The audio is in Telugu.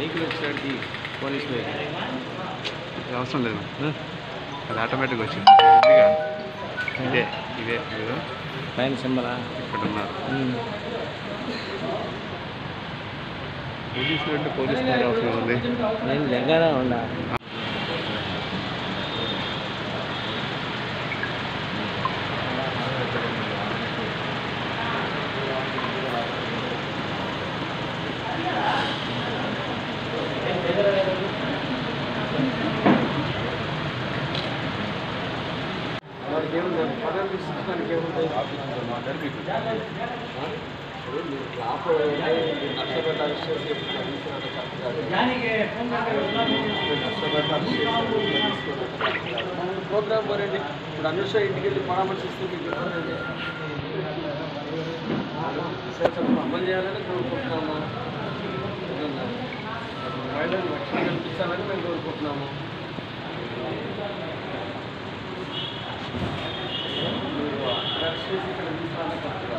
వెహికల్ వచ్చినట్టు పోలీస్ వెహికల్ ఇది అవసరం లేదు అది ఆటోమేటిక్గా వచ్చింది ఇదిగా ఇదే ఇదే ఇదిగో పైన సింబలా ఇక్కడ ఉన్నారు పోలీసులు అంటే పోలీసులు అంటే అవసరం ఉంది నేను దగ్గర ఉండా వాడికి ఏముంది పదవి తీసుకున్నానికి ఏముంది ప్రోగ్రామ్ పోరండి ఇప్పుడు అనుష ఇంటికి వెళ్ళి పరామర్శిస్తే మీకు ఇబ్బంది అమలు చేయాలని కోరుకుంటున్నాము మహిళలకు రక్షణ కల్పించాలని మేము కోరుకుంటున్నాము మీరు అరెస్ట్ చేసి ఇక్కడ తీసుకురావడం కరెక్ట్